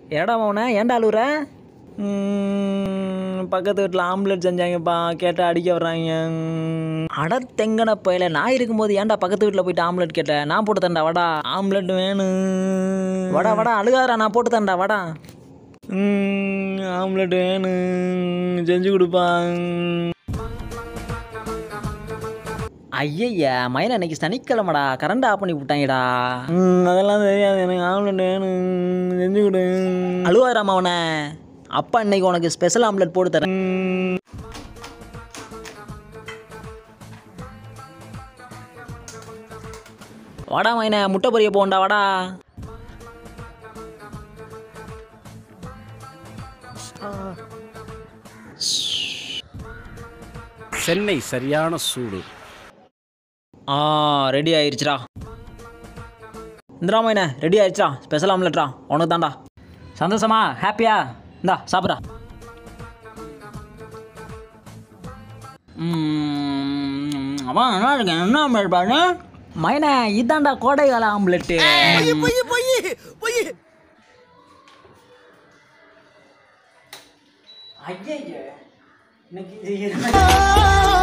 ஏடா மௌன ஏன்டா அழுவுற பக்கத்து வீட்டில் ஆம்லெட் செஞ்சாங்கப்பா கேட்டால் அடிக்க வர்றாங்க அட தெங்கன பையில நான் இருக்கும்போது ஏன்டா பக்கத்து வீட்டில் போயிட்டு ஆம்லெட் கேட்டேன் நான் போட்டு தரேன்டா வாடா ஆம்லெட் வேணும் வாடா வாடா அழுகாதடா நான் போட்டு தரேன்டா வாடா ம், ஆம்லெட் வேணும் செஞ்சு கொடுப்பான் ஐயய்யா மயன இன்னைக்கு சனிக்கிழமைடா கரண்ட் ஆஃப் பண்ணி விட்டாங்கடா அதெல்லாம் தெரியாது எனக்கு ஆம்லெட் வேணும் செஞ்சு கொடு அழுவாராம் அவனை அப்பா இன்னைக்கு உனக்கு ஸ்பெஷல் ஆம்லெட் போட்டு தரேன் வாடா மைன முட்டை பொரிய போண்டா வாடா சென்னை சரியான சூடு ஆ ரெடி ஆயிருச்சுடா இந்தடா மைன ரெடி ஆயிடுச்சுடா ஸ்பெஷல் ஆம்லெட்ரா உனக்கு தான்டா சந்தோஷமா ஹாப்பியா இந்தா சாப்பிட்றா அவன் நல்லா இருக்கேன் என்ன ஆம்லெட் பாரு மைனே இதாண்டா கோடைகால ஆம்லெட்டு ஐயய்ய இன்னைக்கு